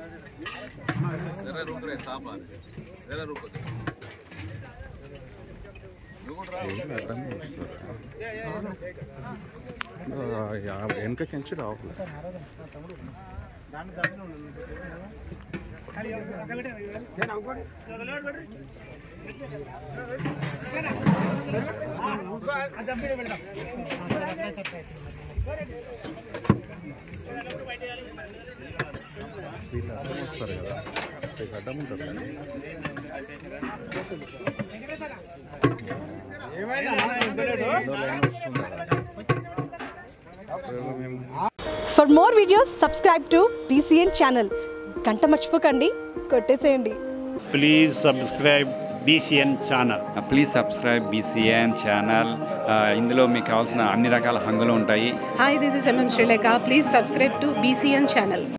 जरा रुक रहे सांप आ रहे जरा रुको వెనకకించి రావాలి వీళ్ళు అడ్డం వస్తారు కదా మీకు అడ్డం ఉంటుంది కదా వీళ్ళు లైన్ వస్తుంది కదా. ఇప్పుడు మేము for more videos subscribe to PCN channel గంట మర్చిపోకండి కొట్టేసేయండి please subscribe BCN channel please subscribe BCN channel ఇందులో మీకు కావాల్సిన అన్ని రకాల హంగులు ఉంటాయి Hi, this is MM Sri Lanka. Please subscribe to BCN channel.